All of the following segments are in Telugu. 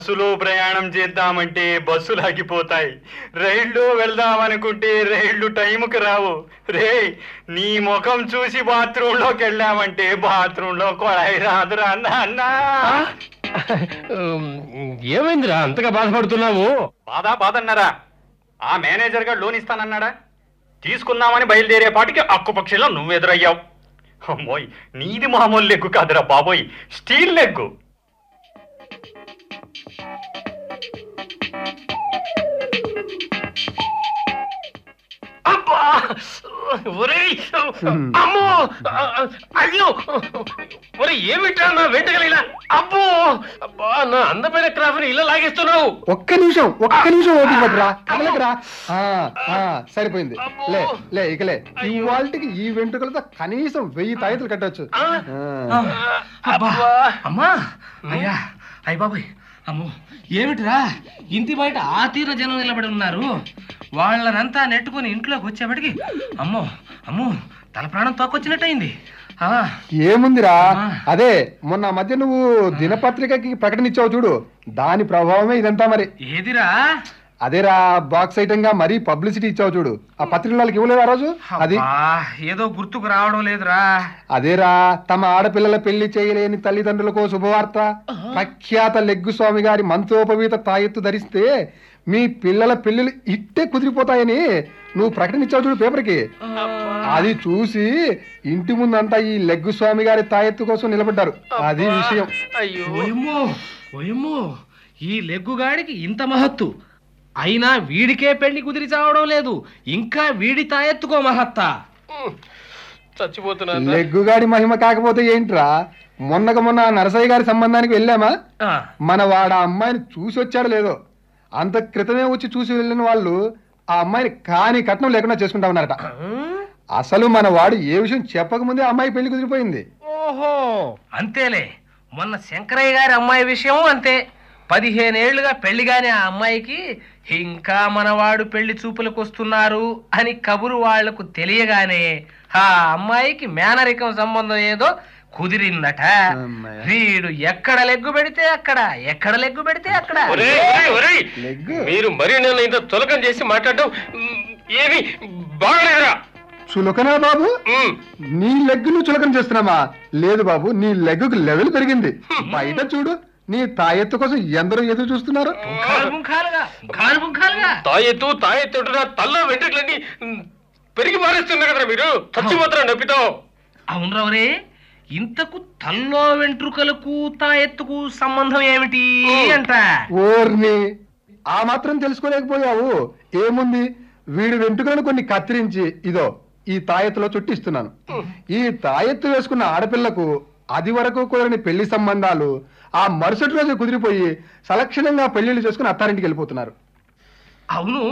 బస్సులో ప్రయాణం చేద్దామంటే బస్సులు ఆగిపోతాయి రైళ్ళు వెళ్దామనుకుంటే రైళ్లు టైంకి రావు రే నీ ముఖం చూసి బాత్రూంలోకి వెళ్ళామంటే బాత్రూంలో కొళాయి రాదురా అన్నా ఉమ్, ఏమైందిరా అంతగా బాధపడుతున్నావు బాధ బాధన్నారా ఆ మేనేజర్ గా లోన్ ఇస్తానన్నాడా తీసుకుందామని బయలుదేరే పాటికి అక్కుపక్షిలో నువ్వు ఎదురయ్యావు అమ్మోయ్ నీది మామూలు లెగ్గు కాదురా బాబోయ్ స్టీల్ లెగ్గు అబ్బా ఒరేయ్ అమ్మో అయ్యో ఒరే ఏమిట్రా నా వెంటగలిగిన అబ్బో అబ్బా నా అందమైన క్రాఫ్ట్ ఇలా లాగేస్తున్నావు ఒక్క నిమిషం ఒక్క నిమిషం ఓపిక పట్టురా కదలకురా ఆ, ఆ, సరిపోయింది లే లే ఇకలే ఇవాళకి ఈ వెంట్రుకలతో కనీసం వెయ్యి తాయితులు కట్టొచ్చు ఆ, ఆ. అబ్బా అబ్బా. అమ్మా అయ్యా అయ్య బాబాయ్ అమ్మో ఏమిటిరా ఇంటి బయట ఆ తీర జనం నిలబడి ఉన్నారు వాళ్ళనంతా నెట్టుకొని ఇంట్లోకి వచ్చేప్పటికి అమ్మో అమ్మో తల ప్రాణం తోకొచ్చినట్టయింది ఆ, ఏముందిరా ఆ. అదే మొన్న ఆ మధ్య నువ్వు దినపత్రికకి ప్రకటన ఇచ్చావు చూడు దాని ప్రభావమే ఇదంతా మరి ఏదిరా అదేరా బాక్స్ ఐటమ్ గా మరీ పబ్లిసిటీ ఇచ్చావు చూడు ఆ పత్రిక వాళ్ళకి ఇవ్వలేదు ఆ రోజు అది అబ్బా, ఏదో గుర్తుకు రావడం లేదురా అదేరా తమ ఆడపిల్లల పెళ్లి చేయలేని తల్లిదండ్రులకు శుభవార్త ప్రఖ్యాత లెగ్గు స్వామి గారి మంత్రోపవీత తాయెత్తు ధరిస్తే మీ పిల్లల పెళ్లిలు ఇట్టే కుదిరిపోతాయని నువ్వు ప్రకటన ఇచ్చావు చూడు పేపర్కి అది చూసి ఇంటి ముందంతా ఈ లెగ్గు స్వామి గారి తాయెత్తు కోసం నిలబడ్డారు అది విషయం అయ్యో ఓయమ్మో ఓయమ్మో ఈ లెగ్గుగాడికి ఇంత మహత్తు అయినా వీడికే పెళ్లి కుదిరి చావడం లేదు ఇంకా వీడి తాయెత్తుకో మహత్తా ఉమ్, చచ్చిపోతున్నా లెగ్గుగాడి మహిమ కాకపోతే ఏంట్రా మొన్నక మొన్న నరసయ్య గారి సంబంధానికి వెళ్ళామా ఆ, మన వాడు ఆ అమ్మాయిని చూసి వచ్చాడో లేదో అంత క్రితమే వచ్చి చూసి వెళ్ళిన వాళ్ళు ఆ అమ్మాయిని కాని కట్నం లేకుండా చేసుకుంటా ఉన్నారట ఉమ్, అసలు మన వాడు ఏ విషయం చెప్పకముందే ఆ అమ్మాయి పెళ్లి కుదిరిపోయింది ఓహో అంతేలే మొన్న శంకరయ్య గారి అమ్మాయి విషయం అంతే పదిహేనేళ్లుగా పెళ్లి కాని ఆ అమ్మాయికి ఇంకా మనవాడు పెళ్లి చూపులకు వస్తున్నారు అని కబురు వాళ్లకు తెలియగానే ఆ అమ్మాయికి మేనరికం సంబంధం ఏదో కుదిరిందట అమ్మాయి. వీడు ఎక్కడ లెగ్గు పెడితే అక్కడ ఎక్కడ లెగ్గు పెడితే అక్కడ ఒరేయ్, ఒరేయ్, ఒరేయ్. లెగ్గు మీరు మరి నన్ను ఇంత తులకం చేసి మాట్లాడడం ఉమ్, ఏమి బాగలేదురా చులకనా బాబు ఉమ్, నీ లెగ్గు నువ్వు చులకన చేస్తున్నామా లేదు బాబు నీ లెగ్గుకు లెవెల్ పెరిగింది బయట చూడు నీ తాయెత్తు కోసం ఎందరో ఎదురు చూస్తున్నారు బుంఖాలు బుంఖాలుగా బుంఖాలు బుంఖాలుగా తాయెత్తు తాయెత్తు నా తల్లో వెంట్రుకలన్నీ ఉమ్, పెరిగి మారేస్తున్నారు కదా మీరు చచ్చిపోతున్నా నొప్పితో అవునరా ఒరే ఇంతకు తల్లో వెంట్రుకలకు తాయెత్తుకు సంబంధం ఏమిటి అంట ఓర్ని ఆ మాత్రం తెలుసుకోలేకపోయావు ఏముంది వీడి వెంట్రుకలను కొన్ని కత్తిరించి ఇదో ఈ తాయెత్తులో చుట్టిస్తున్నాను ఈ తాయెత్తు వేసుకున్న ఆడపిల్లకు అది వరకు కుదరని పెళ్లి సంబంధాలు ఆ మరుసటి రోజు కుదిరిపోయి సలక్షణంగా పెళ్లిళ్ళు చేసుకుని అత్తారింటికి వెళ్ళిపోతున్నారు అవును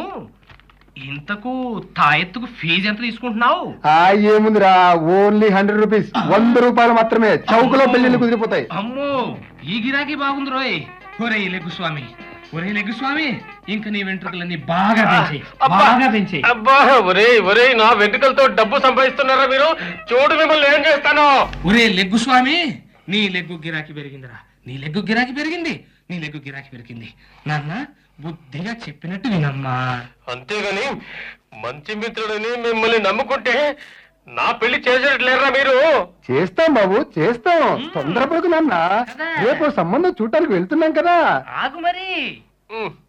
ఇంతకు తాయెత్తుకు ఫీజు ఎంత తీసుకుంటున్నావు ఆ ఏముందిరా ఓన్లీ హండ్రెడ్ రూపీస్ వంద రూపాయలు మాత్రమే చౌకలో పెళ్లిళ్ళు కుదిరిపోతాయి అమ్మో ఈ గిరాకీ బాగుంది రోయ్ ఒరే లెగ్గు స్వామి ఒరే లెగ్గు స్వామి ఇంక నీ వెంట్రుకలన్నీ బాగా పెంచాయి అబ్బా. బాగా పెంచాయి అబ్బా ఒరే ఒరే నా వెంట్రుకలతో డబ్బు సంపాదిస్తున్నారా మీరు చూడు మిమ్మల్ని ఏం చేస్తాను ఒరే లెగ్గు స్వామి నీ లెగ్గు గిరాకీ పెరిగిందిరా నీ లెగ్గు గిరాకీ పెరిగింది నీ లెగ్గు గిరాకీ పెరిగింది నాన్న బుద్ధిగా చెప్పినట్టు వినమ్మా అంతేగాని మంచి మిత్రుడని మిమ్మల్ని నమ్ముకుంటే నా పెళ్లి చేసేట్లేరా మీరు చేస్తాం బాబు చేస్తాం తొందరపడుకు నాన్న రేపు సంబంధం చూడటానికి వెళ్తున్నాం కదా ఆగు మరి ఉమ్,